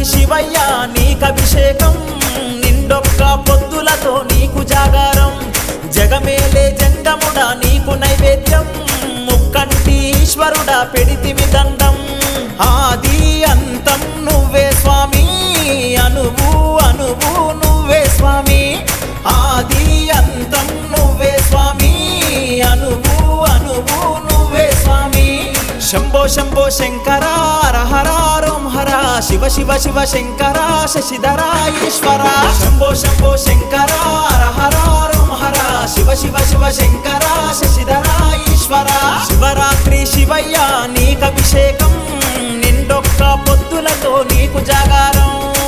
శివయ్య నీకభిషేకం నిండొక్క పొద్దులతో నీకు జాగారం జగమేలే జంగముడా నీకు నైవేద్యం ముక్కంటి ఈశ్వరుడా పెడితివి దండం ఆది అంతం నువ్వే స్వామి అనువు అనువు నువ్వే స్వామి ఆది అంతం నువ్వే స్వామి అనువు అనువు నువ్వే స్వామి శంభో శంభో శంకర హర హర రోం హర శివ శివ శివ శంకర శశిధర ఈశ్వర శంభో శంభో శంకర హర హర రోం హర శివ శివ శివ శంకర శశిధర ఈశ్వర శివరాత్రి శివయ్య నీకభిషేకం నిండొక్క పొద్దులతో నీకు జాగారం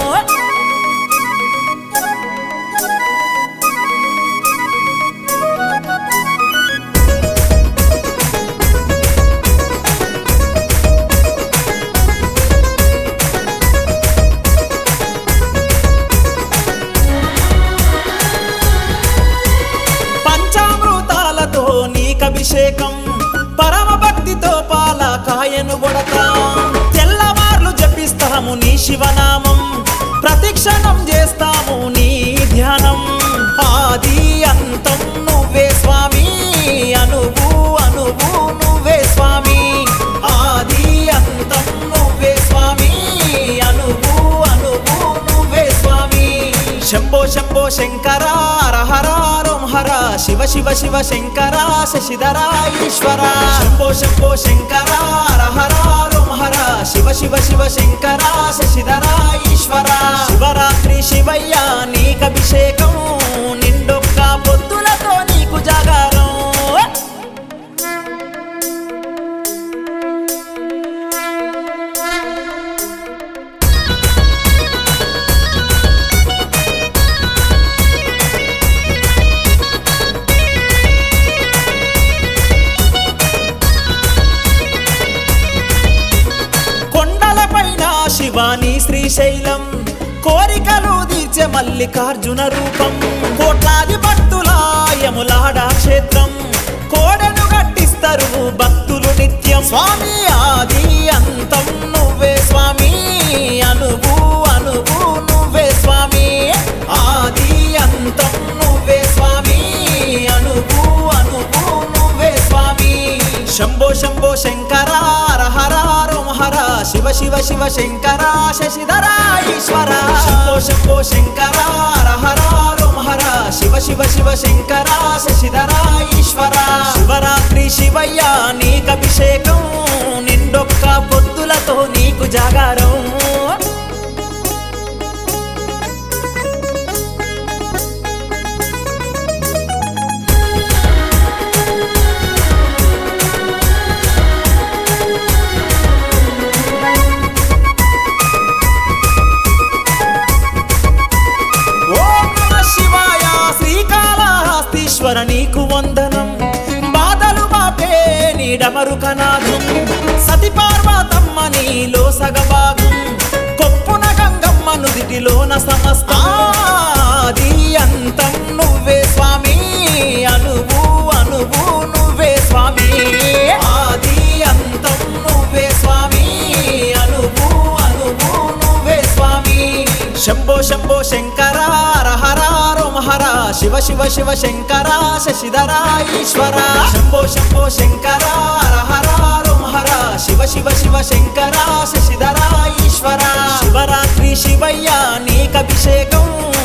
పంచామృతాలతో నీకభిషేకం పరమ భక్తితో పాల కాయను కొడతాం తెల్లవార్లు జపిస్తాము నీ శివనామం ప్రతిక్షణం చేస్తాము నీ ధ్యానం ఆది అంతం నువ్వే స్వామి అనువు అనువు నువ్వే స్వామి ఆది అంతం నువ్వే స్వామి అనువు అనువు నువ్వే స్వామి శంభో శంభో శంకర హర హర రోం హర శివ శివ శివ శంకర శశిధర ఈశ్వర శంభో శంభో శంకర హర హర రోం హర శివ శివ శివ శంకర శశిధర ఈశ్వర శివరాత్రి శివయ్య నీకభిషేకం నిండొక్క పొద్దులతో నీకు జాగారం కొండలపైన శివాని శ్రీశైలం కోరికలు తీర్చే మల్లికార్జున రూపం కోట్లాది భక్తుల యములాడా క్షేత్రం కోడెను గట్టిస్తారు భక్తులు నిత్యం స్వామి ఆది అంతం నువ్వే స్వామి అనువు అనువు నువ్వే స్వామి ఆది అంతం నువ్వే స్వామి అనువు అనువు నువ్వే స్వామి శంభో శంభో శంకర హర హర రోం హర శివ శివ శివ శంకర శశిధర ఈశ్వర శంభో శంభో శంకర హర హర రోం హర శివ శివ శివ శంకర శశిధర ఈశ్వర శివరాత్రి శివయ్య నీకభిషేకం నిండొక్క పొద్దులతో నీకు జాగారం ఓం నమః శివాయ శ్రీకాళహస్తీశ్వర నీకు వందనం బాధలు మాపే నీడమరుకనాథం సతి పార్వతమ్మ నీలో సగభాగం కొప్పున గంగమ్మ నుదిటిలోన సమస్త ఆది అంతం నువ్వే స్వామి అనువు అనువు నువ్వే స్వామి ఆది అంతం నువ్వే స్వామి అనువు అనువు నువ్వే స్వామి శంభో శంభో శంకర హర హర రోమ హర శివ శివ శివ శంకర శశిధర ఈశ్వర శంభో శంభో శంకర హర హర రోమ హర శివ శివ శివ శంకర శశిధర ఈశ్వర శివరాత్రి శివయ్య నీకభిషేకం